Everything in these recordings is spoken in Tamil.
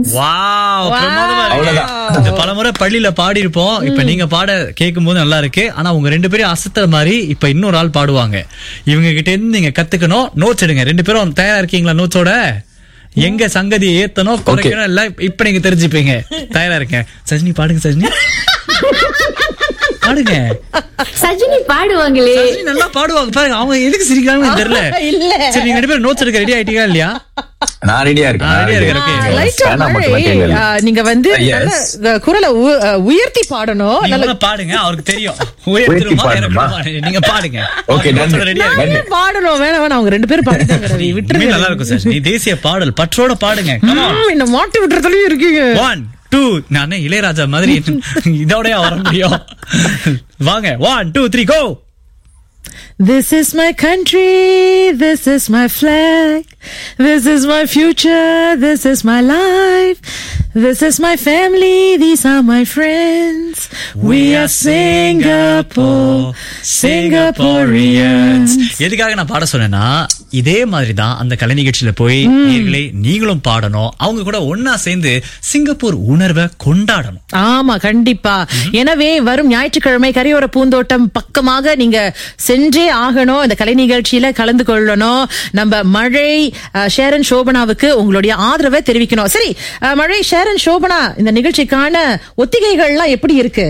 வாவ் பிரமாதமா இருக்கு. அவ்வளவுதான். இது பலமுறை பள்ளியில பாடி இருப்போம் இப்ப நீங்க பாட கேட்கும் போது நல்லா இருக்கு ஆனா உங்க ரெண்டு பேரும் அசத்துற மாதிரி இப்ப இன்னொரு ஆள் பாடுவாங்க இவங்க கிட்ட இருந்து நீங்க கத்துக்கணும் நோட்ஸ் எடுங்க ரெண்டு பேரும் தயாரா இருக்கீங்களா நோட்ஸோட எங்க சங்கதியை ஏத்தணும் குறைக்கணும் எல்லாம் இப்ப நீங்க தெரிஞ்சுப்பீங்க தயாரா இருக்கேன் சஜினி பாடுங்க சஜினி பாடுங்க சஜினி பாடுவாங்களே சஜினி நல்லா பாடுவாங்க பாருங்க அவங்க எதுக்கு சிரிக்கிறாங்கன்னு தெரியல இல்ல. சரி நீங்க ரெண்டு பேரும் நோட்ஸ் எடுக்க ரெடி ஆயிட்டீங்களா இல்லையா நான் ரெடியா இருக்கேன் ஆ, நான் ready-ஆ ready-ஆ இருக்கேன். இருக்கேன். லைட்டா வேணாம் மழை. மட்டும் கேளுங்க. ஆ, நீங்க வந்து Yes. நல்ல, அஹ், குரலை உ- அஹ், உயர்த்தி பாடணும் நீங்க நல்ல முதல்ல பாடுங்க அவருக்கு தெரியும் உயர்த்திருமா, பாடணுமா? இறக்கணுமா? நீங்க பாடுங்க Okay, done. ரெடியா Done. ஏன் பாடணும் வேணாம் வேணாம் அவங்க ரெண்டு பேரும் பாடுறாங்க ரவி உண்மையில விட்டுருங்க நல்லா இருக்கும் சார் நீ தேசிய பாடல் பற்றோட பாடுங்க ம், என்ன மாட்டி விட்டுறதுலயும் இருக்கீங்க ஒன் டூ நானே இளையராஜா மாதிரி இதோடய வர முடியும் வாங்க one two three go This is my country, this is my flag, this is my future, this is my life, this is my family, these are my friends. We are Singapore, Singaporeans. எதுக்காக நான் பாட சொன்னேன்னா இதே மாதிரி தான் அந்த கலை நிகழ்ச்சியில போய் நேயர்களே நீங்களும் பாடணும் அவங்க கூட ஒன்னா சேர்ந்து சிங்கப்பூர் உணர்வை கொண்டாடணும் ஆமா கண்டிப்பா எனவே வரும் ஞாயிற்றுக்கிழமை கரையோர பூந்தோட்டம் பக்கமாக நீங்க சென்றே ஆகணும் இந்த கலை நிகழ்ச்சியில கலந்து கொள்ளணும் நம்ம மழை அஹ், ஷேரன் சோபனாவுக்கு உங்களுடைய ஆதரவை தெரிவிக்கணும் சரி அஹ், மழை ஷேரன் சோபனா இந்த நிகழ்ச்சிக்கான ஒத்திகைகள்லாம் எப்படி இருக்கு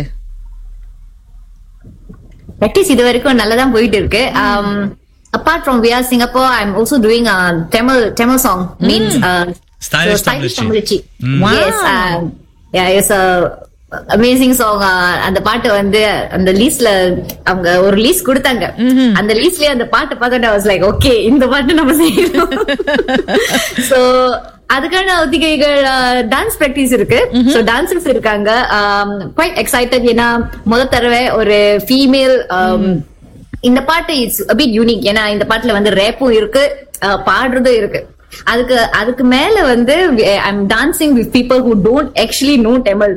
பிராக்டிஸ் இது வரைக்கும் நல்லதான் போயிட்டு இருக்கு apart from we are Singapore I am also doing Tamil Tamil song means Stylish தமிழச்சி. தமிழச்சி Wow. Yes ya it's amazing song அந்த பாட்டு வந்து அந்த லீஸ்ட்ல அவங்க ஒரு லீஸ்ட் கொடுத்தாங்க அந்த லீஸ்ட்லயே அந்த பாட்டு பார்த்துட்டு வாஸ் லைக் ஓகே இந்த பாட்டு நம்ம செய்யணும் சோ அதுக்கான ஒத்திகைகள் டான்ஸ் பிராக்டிஸ் இருக்கு சோ டான்சர்ஸ் இருக்காங்க குவைட் எக்ஸைட்டட் ஏன்னா முத தடவை ஒரு ஃபீமேல் இந்த பாட்டு இட்ஸ் பிட் யூனிக் ஏன்னா இந்த பாட்டுல வந்து ரேப்பும் இருக்கு அஹ், பாடுறதும் இருக்கு அதுக்கு அதுக்கு மேல வந்து I'm dancing with people who don't actually know Tamil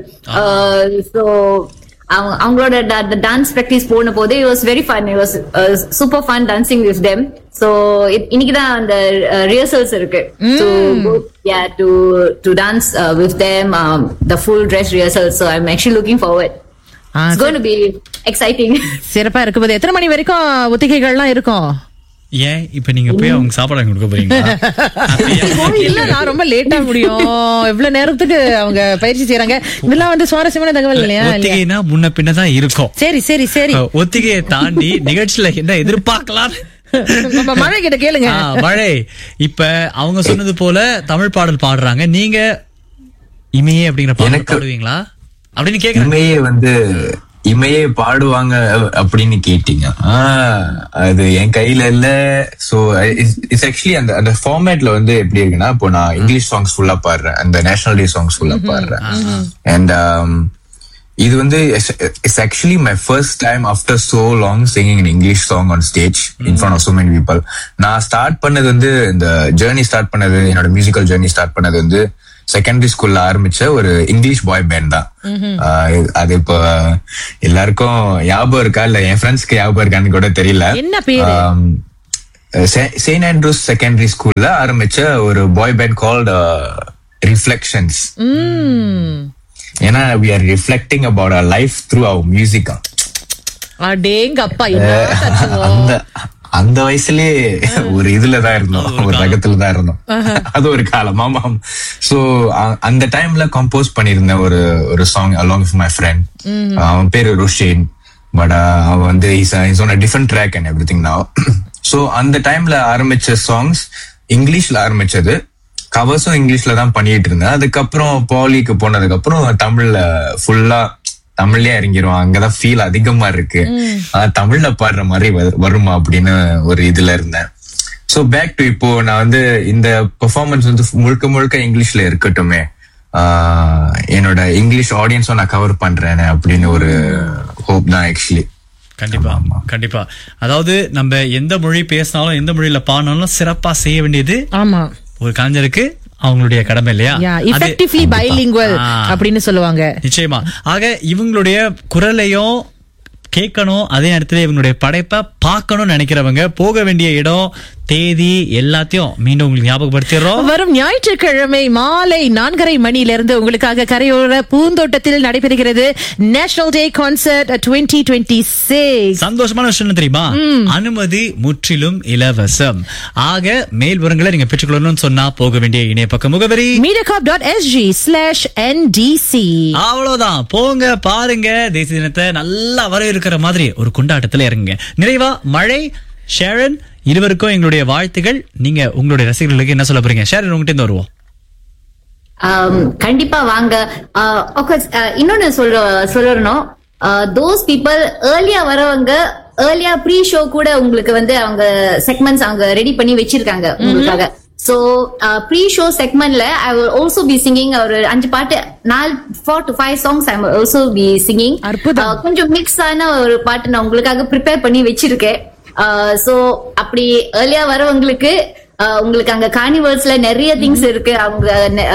so அவங்க அவங்களோட டான்ஸ் ப்ராக்டிஸ் போன போது it was very fun it was super fun dancing with them so இன்னைக்கு தான் அந்த ரிஹர்சல்ஸ் இருக்கு so ya to to dance with them the full dress rehearsal so I'm actually looking forward ah, it's gonna be exciting சிறப்பா இருக்கு போது எத்தனை மணி வரைக்கும் ஒத்திகைகள்லாம் இருக்கும் ஏன் இப்ப நீங்க போய் அவங்க சாப்பாடு வாங்கி கொடுக்க போறீங்களா இல்ல நான் ரொம்ப லேட்டா முடியும் எவ்வளவு நேரத்துக்கு அவங்க பயிற்சி செய்யறாங்க இதெல்லாம் வந்து சுவாரஸ்யமான தகவல் இல்லையா இல்லையா? ஒத்திகைனா முன்ன பின்னதான் இருக்கும் சரி சரி சரி அஹ், ஒத்திகையை தாண்டி நிகழ்ச்சியில என்ன எதிர்பார்க்கலாம் நம்ம மழை கிட்ட கேளுங்க ஆ, மழை இப்ப அவங்க சொன்னது போல தமிழ் பாடல் பாடுறாங்க நீங்க இமையே அப்படிங்கிற பாடல் எனக்கு- பாடுவீங்களா அப்படின்னு கேக்குறேன் இமையே வந்து இமையே பாடுவாங்க அப்படின்னு கேட்டீங்க ஆஹ் அது என் கையில இல்ல சோ இட்ஸ் ஆக்சுவலி அந்த அந்த ஃபார்மேட்ல வந்து எப்படி இருக்குன்னா இப்போ நான் இங்கிலீஷ் சாங்ஸ் ஃபுல்லா பாடுறேன் அந்த நேஷனல் டே சாங்ஸ் ஃபுல்லா பாடுறேன் அண்ட் இது வந்து it's actually my first time after so long singing in English song on stage in front of so many people நான் ஸ்டார்ட் பண்ணது வந்து இந்த ஜேர்னி ஸ்டார்ட் பண்ணது என்னோட மியூசிக்கல் ஜேர்னி ஸ்டார்ட் பண்ணது வந்து செகண்டரி ஸ்கூல்ல ஆரம்பிச்ச ஒரு இங்கிலீஷ் பாய் பேண்ட் தான் ஆஹ் அது இப்போ எல்லாருக்கும் ஞாபகம் இருக்கா இல்ல என் ஃப்ரெண்ட்ஸ்க்கு ஞாபகம் இருக்கான்னு கூட தெரியல என்ன பேரு? செயின்ட் ஆண்ட்ரூஸ் செகண்டரி ஸ்கூல்ல ஆரம்பிச்ச ஒரு பாய் பேண்ட் கால்ட் ரிஃப்ளெக்ஷன்ஸ் ம். ஏன்னா we are reflecting about our life through our music அடேங்க அப்பா என்ன தத்துவம். அந்த அந்த வயசுலயே ஒரு இதுலதான் இருந்தோம் ஒரு ரகத்துல தான் இருந்தோம் அது ஒரு காலம் ஆமாம் சோ அந்த டைம்ல கம்போஸ் பண்ணியிருந்தேன் ஒரு ஒரு song along with my friend அவன் பேரு ருஷேன் பட் அவன் வந்து is on different track and everything now so அந்த டைம்ல ஆரம்பிச்ச சாங்ஸ் இங்கிலீஷ்ல ஆரம்பிச்சது கவர்ஸும் இங்கிலீஷ்ல தான் பண்ணிட்டு இருந்தேன் அதுக்கப்புறம் பாலிக்கு போனதுக்கு அப்புறம் தமிழ்ல ஃபுல்லா தமிழ்லயே இறங்கிரும் அங்கதான் ஃபீல் அதிகமா இருக்கு ஆனா, தமிழ்ல பாடுற மாதிரி வரு- வருமா அப்படின்னு ஒரு இதுல இருந்தேன் சோ பேக் டு இப்போ நான் வந்து இந்த பெர்ஃபார்மன்ஸ் வந்து முழுக்க முழுக்க இங்கிலீஷ்ல இருக்கட்டுமே ஆஹ் என்னோட இங்கிலீஷ் ஆடியன்ஸும் நான் கவர் பண்றேன் அப்படின்னு ஒரு ஹோப் தான் ஆக்சுவலி கண்டிப்பா கண்டிப்பா அதாவது நம்ம எந்த மொழி பேசினாலும் எந்த மொழியில பாடினாலும் சிறப்பா செய்ய வேண்டியது ஆமா ஒரு கலைஞருக்கு அவங்களுடைய கடமை இல்லையா யா அது- effectively bilingual ஆ. அப்படின்னு சொல்லுவாங்க நிச்சயமா ஆக இவங்களுடைய குரலையும் கேட்கணும் அதே நேரத்துல இவங்களுடைய படைப்பை பார்க்கணும்னு நினைக்கிறவங்க போக வேண்டிய இடம் தேதி எல்லாத்தையும் மீண்டும் உங்களுக்கு ஞாபகப்படுத்திடுறோம் வரும் ஞாயிற்றுக்கிழமை மாலை நான்கரை மணியிலிருந்து உங்களுக்காக கரையோர பூந்தோட்டத்தில் நடைபெறுகிறது National Day concert twenty twenty six சந்தோஷமான விஷயம் என்ன தெரியுமா அனுமதி முற்றிலும் இலவசம் ஆக மேல் விவரங்களை நீங்க பெற்றுக்கொள்ளணும்னு சொன்னா போக வேண்டிய இணைய பக்க முகவரி Mediacorp dot SG slash NDC அவ்வளவுதான் போங்க பாருங்க தேசிய தினத்தை நல்லா வரவேற்கிற மாதிரி ஒரு கொண்டாட்டத்துல இறங்குங்க நிறைவா மழை ஷேரன் இருவருக்கும் எங்களுடைய வாழ்த்துகள் நீங்க உங்களுடைய ரசிகர்களுக்கு என்ன சொல்ல போறீங்க ஷேரன் உங்ககிட்ட இருந்து வருவோம் Um, கண்டிப்பா வாங்க Uh, of course, uh, இன்னொன்னு சொல்ற சொல்லணும் தோஸ் பீப்புள் ஏர்லியா வரவங்க ஏர்லியா ப்ரீ ஷோ கூட உங்களுக்கு வந்து அவங்க செக்மெண்ட்ஸ் அவங்க ரெடி பண்ணி வச்சிருக்காங்க உங்களுக்காக சோ ப்ரீ ஷோ செக்மெண்ட்ல I will also be singing ஒரு அஞ்சு பாட்டு நாலு four to five songs I also be singing அற்புதம். கொஞ்சம் மிக்ஸ் ஆன ஒரு பாட்டு நான் உங்களுக்காக ப்ரிப்பேர் பண்ணி வச்சிருக்கேன் சோ அப்படி ஏர்லியா வரவங்களுக்கு ஆஹ் உங்களுக்கு அங்க கார்னிவல்ஸ்ல நிறைய திங்ஸ் இருக்கு அவங்க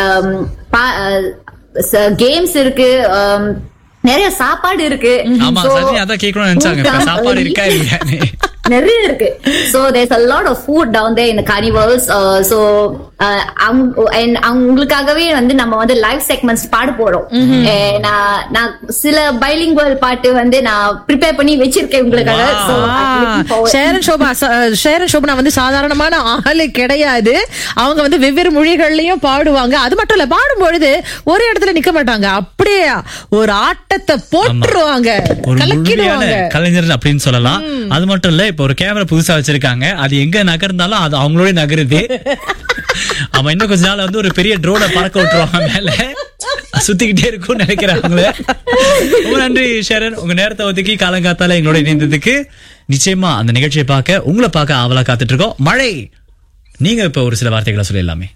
கேம்ஸ் இருக்கு ஆம், நிறைய சாப்பாடு இருக்கு ஆமா So, சஜினி அதான் கேட்கணும்னு நினைச்சாங்க இப்ப சாப்பாடு இருக்கா இல்லையான்னு நிறைய இருக்கு so there's a lot of food down there in the carnivals uh, so uh, அவங்க- and அவங்களுக்காகவே வந்து நம்ம வந்து லைவ் செக்மெண்ட்ஸ் பாட போறோம் And நான் நான் சில பைலிங்குவல் பாட்டு வந்து நான் ப்ரிப்பேர் பண்ணி வச்சிருக்கேன் உங்களுக்காக Wow. So, I'm looking forward. Sharon சோபா ச- ஷேரன் சோபனா வந்து சாதாரணமான ஆளு கிடையாது அவங்க வந்து வெவ்வேறு மொழிகள்லயும் பாடுவாங்க அது மட்டும் இல்ல பாடும் பொழுது ஒரு இடத்துல நிக்க மாட்டாங்க அப்படியே ஒரு ஆட்டத்தை போட்டுருவாங்க ஒரு முழுமையான கலக்கிடுவாங்க கலைஞர் அப்படின்னு சொல்லலாம் அது மட்டும் இல்ல இப்ப ஒரு கேமரா புதுசா வச்சிருக்காங்க அது எங்க நகர்ந்தாலும் அது அவங்களோட நகருது அவன் இன்னும் கொஞ்ச நாள் வந்து ஒரு பெரிய ட்ரோனை பறக்க விட்டுருவாங்க மேல சுத்திக்கிட்டே இருக்கும்னு நினைக்கிறாங்க ரொம்ப நன்றி ஷரண் உங்க நேரத்தை ஒதுக்கி காலங்காத்தால எங்களோட இணைந்ததுக்கு நிச்சயமா அந்த நிகழ்ச்சியை பார்க்க உங்களை பார்க்க ஆவலா காத்துட்டு இருக்கோம் மழை நீங்க இப்ப ஒரு சில வார்த்தைகளை சொல்லிடலாமே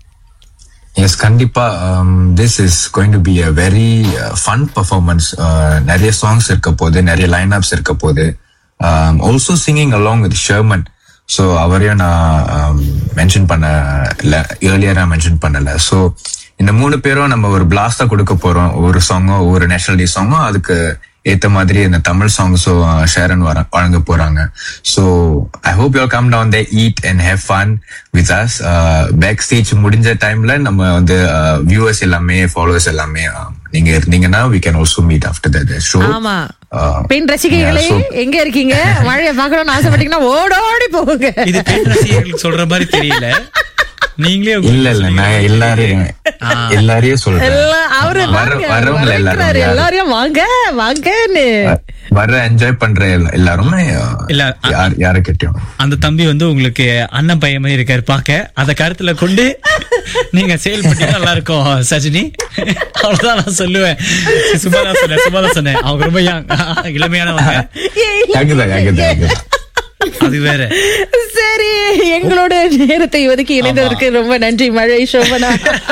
எஸ் கண்டிப்பா this is going to be a very fun performance நிறைய சாங்ஸ் இருக்க போது நிறைய லைன் அப்ஸ் இருக்க போது ஆல்சோ சிங்கிங் அலாங் வித் ஷர்மன் ஸோ அவரையும் நான் மென்ஷன் பண்ண இல்லை ஏர்லியரா மென்ஷன் பண்ணல ஸோ இந்த மூணு பேரும் நம்ம ஒரு பிளாஸ்டா கொடுக்க போறோம் ஒரு சாங்கோ ஒரு நேஷனல் டே சாங்கோ அதுக்கு ஏத்த மாதிரி இந்த தமிழ் சாங்ஸும் ஷேரன் வர வழங்க போறாங்க so I hope you come down the eat and have fun with us backstage முடிஞ்ச டைம்ல நம்ம வந்து வியூவர்ஸ் எல்லாமே ஃபாலோவர்ஸ் எல்லாமே uh, நீங்க இருந்தீங்கன்னா we can also meet after that show ஆமா பெண் ரசிகைகளே எங்க இருக்கீங்க மழையை பார்க்கணும்னு ஆசைப்பட்டீங்கன்னா ஓடோடி போகுங்க இது பெண் ரசிகர்களுக்கு சொல்ற மாதிரி தெரியல நீங்களே உங்க- இல்ல இல்ல நான் எல்லாரையும் எல்லாரையும் சொல்றேன் எல்லாம் அவரு வர வாங்க, வரவங்க வரவேற்கிறாரு. எல்லாரும் எல்லாரையும் வாங்க வாங்கன்னு வர என்ஜாய் பண்ற எல்லா- எல்லாருமே uh, இல்ல, யார் யாரை கிட்டயும் அந்த தம்பி வந்து உங்களுக்கு அண்ணன் பையன் மாதிரி இருக்காரு பாக்க அத கருத்துல கொண்டு நீங்க செயல் பண்ணி நல்லா இருக்கும் சஜினி அவ்வளவுதான் நான் சொல்லுவேன் சும்மா தான் சொன்னேன் சும்மா தான் சொன்னேன் அவங்க ரொம்ப young. இளமையானவங்க யாங்குதான் யாங்குதான் யாங்குதான் அது வேற சரி எங்களோட நேரத்தை ஒதுக்கி இணைந்ததற்கு ரொம்ப நன்றி மழை சோபனா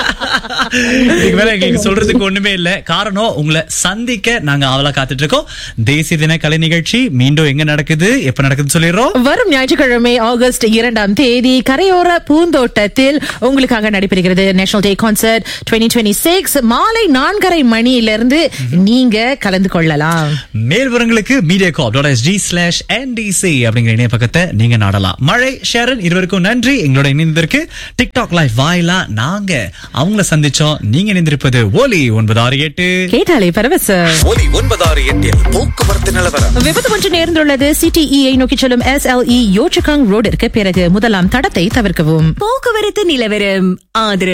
இதுக்கு மேல எங்களுக்கு சொல்றதுக்கு ஒண்ணுமே இல்ல காரணம் உங்களை சந்திக்க நாங்க அவளா காத்துட்டு இருக்கோம் தேசிய தின கலை நிகழ்ச்சி மீண்டும் எங்க நடக்குது எப்ப நடக்குதுன்னு சொல்லிடுறோம் வரும் ஞாயிற்றுக்கிழமை ஆகஸ்ட் இரண்டாம் தேதி கரையோர பூந்தோட்டத்தில் உங்களுக்காக நடைபெறுகிறது நேஷனல் டே கான்சர்ட் 2026 மாலை நான்கரை மணியிலிருந்து நீங்க கலந்து கொள்ளலாம் மேல் விவரங்களுக்கு Mediacorp dot SG slash NDC அப்படிங்கிற இணைய பக்கத்தை நீங்க நாடலாம் மழை ஷேரன் இருவருக்கும் நன்றி எங்களோட இணைந்திருக்கு டிக்டாக் லைவ் வாயிலா நாங்க அவங்கள சந்திச்சோம் நீங்க இணைந்திருப்பது ஓலி ஒன்பது ஆறு எட்டு கேட்டாலே பரவச ஒலி ஒன்பதாறு எட்டில் போக்குவரத்து நிலவரம் விபத்து ஒன்று நேர்ந்துள்ளது சிடிஇஐ நோக்கி செல்லும் எஸ்எல்இ யோச்சுகாங் ரோடிற்கு பிறகு முதலாம் தடத்தை தவிர்க்கவும் போக்குவரத்து நிலவரம் ஆதரவு